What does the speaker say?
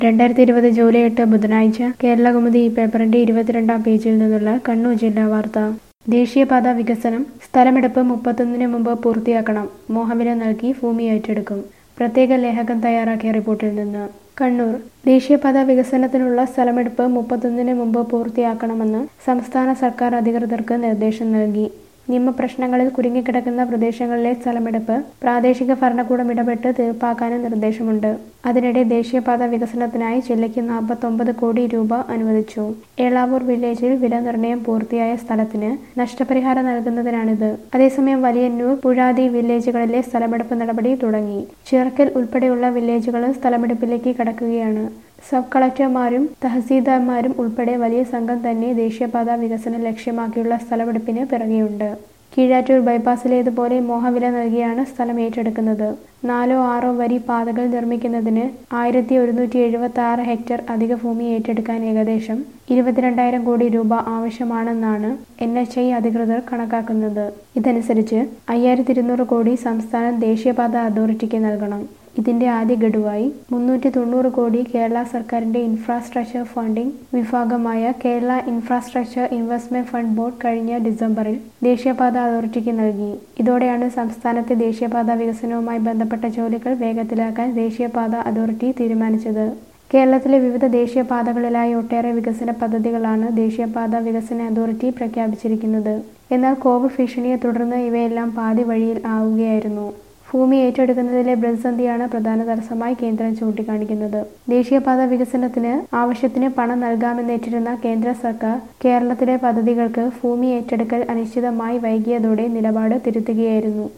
രണ്ടായിരത്തി ഇരുപത് ജൂലൈ എട്ട് ബുധനാഴ്ച കേരളകൗമുദി ഈ പേപ്പറിന്റെ ഇരുപത്തിരണ്ടാം പേജിൽ നിന്നുള്ള കണ്ണൂർ ജില്ലാ വാർത്ത ദേശീയപാത വികസനം സ്ഥലമെടുപ്പ് മുപ്പത്തൊന്നിന് മുമ്പ് പൂർത്തിയാക്കണം മോഹവില നൽകി ഭൂമി ഏറ്റെടുക്കും പ്രത്യേക ലേഖകൻ തയ്യാറാക്കിയ റിപ്പോർട്ടിൽ നിന്ന് കണ്ണൂർ ദേശീയപാത വികസനത്തിനുള്ള സ്ഥലമെടുപ്പ് മുപ്പത്തൊന്നിന് മുമ്പ് പൂർത്തിയാക്കണമെന്ന് സംസ്ഥാന സർക്കാർ അധികൃതർക്ക് നിർദ്ദേശം നൽകി നിയമപ്രശ്നങ്ങളിൽ കുരുങ്ങിക്കിടക്കുന്ന പ്രദേശങ്ങളിലെ സ്ഥലമെടുപ്പ് പ്രാദേശിക ഭരണകൂടം ഇടപെട്ട് തീർപ്പാക്കാനും നിർദ്ദേശമുണ്ട് അതിനിടെ ദേശീയപാത വികസനത്തിനായി ജില്ലയ്ക്ക് നാൽപ്പത്തൊമ്പത് കോടി രൂപ അനുവദിച്ചു ഏളാവൂർ വില്ലേജിൽ വില നിർണ്ണയം പൂർത്തിയായ സ്ഥലത്തിന് നഷ്ടപരിഹാരം നൽകുന്നതിനാണിത് അതേസമയം വലിയന്നൂർ പുഴാതി വില്ലേജുകളിലെ സ്ഥലമെടുപ്പ് നടപടി തുടങ്ങി ചിറക്കൽ ഉൾപ്പെടെയുള്ള വില്ലേജുകളും സ്ഥലമെടുപ്പിലേക്ക് കടക്കുകയാണ് സബ് കളക്ടർമാരും തഹസീൽദാർമാരും ഉൾപ്പെടെ വലിയ സംഘം തന്നെ ദേശീയപാത വികസനം ലക്ഷ്യമാക്കിയുള്ള സ്ഥലമെടുപ്പിന് പിറകെയുണ്ട് കീഴാറ്റൂർ ബൈപ്പാസിലേതുപോലെ മോഹവില നൽകിയാണ് സ്ഥലം ഏറ്റെടുക്കുന്നത് നാലോ ആറോ വരി പാതകൾ നിർമ്മിക്കുന്നതിന് ആയിരത്തി ഒരുന്നൂറ്റി എഴുപത്തി ആറ് ഹെക്ടർ അധിക ഭൂമി ഏറ്റെടുക്കാൻ ഏകദേശം ഇരുപത്തിരണ്ടായിരം കോടി രൂപ ആവശ്യമാണെന്നാണ് എൻ എച്ച് ഐ അധികൃതർ കണക്കാക്കുന്നത് ഇതനുസരിച്ച് അയ്യായിരത്തി ഇരുന്നൂറ് കോടി സംസ്ഥാനം ദേശീയപാത അതോറിറ്റിക്ക് നൽകണം ഇതിന്റെ ആദ്യ ഗഡുവായി മുന്നൂറ്റി തൊണ്ണൂറ് കോടി കേരള സർക്കാരിന്റെ ഇൻഫ്രാസ്ട്രക്ചർ ഫണ്ടിംഗ് വിഭാഗമായ Kerala infrastructure investment fund board കഴിഞ്ഞ ഡിസംബറിൽ ദേശീയപാത അതോറിറ്റിക്ക് നൽകി ഇതോടെയാണ് സംസ്ഥാനത്തെ ദേശീയപാത വികസനവുമായി ബന്ധപ്പെട്ട ജോലികൾ വേഗത്തിലാക്കാൻ ദേശീയപാത അതോറിറ്റി തീരുമാനിച്ചത് കേരളത്തിലെ വിവിധ ദേശീയപാതകളിലായി ഒട്ടേറെ വികസന പദ്ധതികളാണ് ദേശീയപാത വികസന അതോറിറ്റി പ്രഖ്യാപിച്ചിരിക്കുന്നത് എന്നാൽ കോവിഡ് ഭീഷണിയെ തുടർന്ന് ഇവയെല്ലാം പാതി വഴിയിൽ ആവുകയായിരുന്നു ഭൂമി ഏറ്റെടുക്കുന്നതിലെ പ്രതിസന്ധിയാണ് പ്രധാന തടസ്സമായി കേന്ദ്രം ചൂണ്ടിക്കാണിക്കുന്നത് ദേശീയപാത വികസനത്തിന് ആവശ്യത്തിന് പണം നൽകാമെന്നേറ്റിരുന്ന കേന്ദ്ര സർക്കാർ കേരളത്തിലെ പദ്ധതികൾക്ക് ഭൂമി ഏറ്റെടുക്കൽ അനിശ്ചിതമായി വൈകിയതോടെ നിലപാട് തിരുത്തുകയായിരുന്നു